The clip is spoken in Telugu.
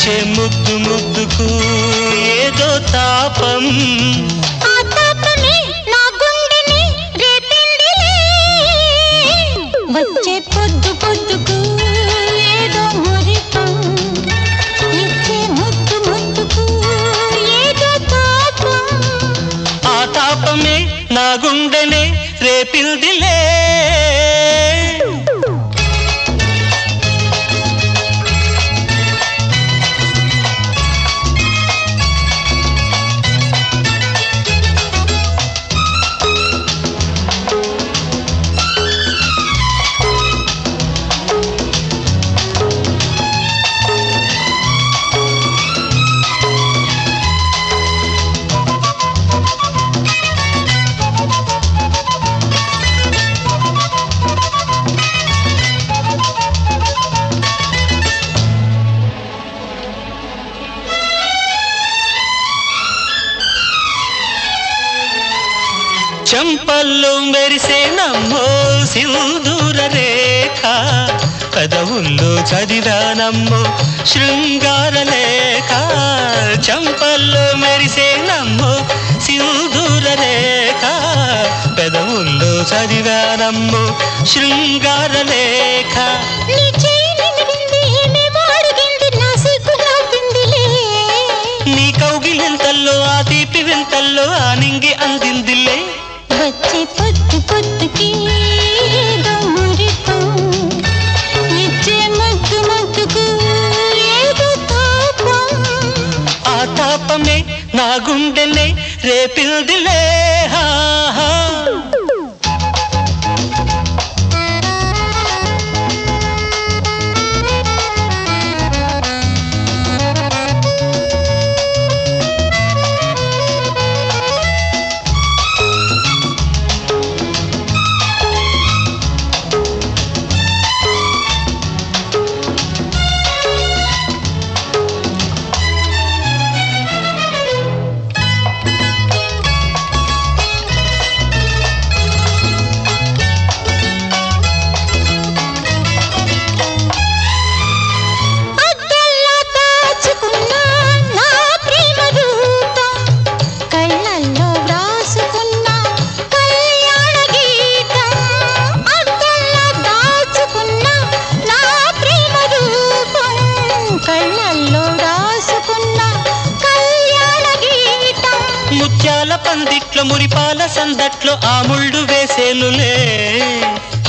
ఇచ్చే ముద్దు ముద్దుకు ఏదో తాపం ఆ తాపమే నా గుండెని రేపిందిలే వచ్చే పొద్దు పొద్దుకు ఏదో మురిపం ఇచ్చే ముద్దు ముద్దుకు ఏదో తాపం ఆ తాపమే నా గుండెనే రేపిల్దిలే చెంపల్లో మెరిసే నమ్మో సింధూర రేఖ పెదవుల్లో చదివానమ్మో శృంగార లేఖ చెంపల్లో మెరిసే నమ్మో సింధూర రేఖ పెదవుల్లో చదివానమ్మో శృంగార లేఖ నీ చేయి నిమిరింది ఏమేమో అడిగింది నా సిగ్గు నాపిందిలే నీ కౌగిలింతల్లో ఆ తీపి వింతల్లో ఆ నింగి అందిందిలే వచ్చే పొద్దు పొద్దుకి ఏదో మురిపం ఇచ్చే ముద్దు ముద్దుకు ఏదో తాపం ఆ తాపమే నా గుండెనే రేపిల్దిలే హా, హా. అద్దెల్లా దాచుకున్న నా ప్రేమ రూపం కళ్ళల్లో వ్రాసుకున్న కళ్యాణ గీతం అద్దెల్లా దాచుకున్న నా ప్రేమ రూపం కళ్ళల్లో వ్రాసుకున్న కళ్యాణ గీతం ముత్యాల పందిట్లో మురిపాల సందట్లో ఆ ముళ్ళు వేసేనులే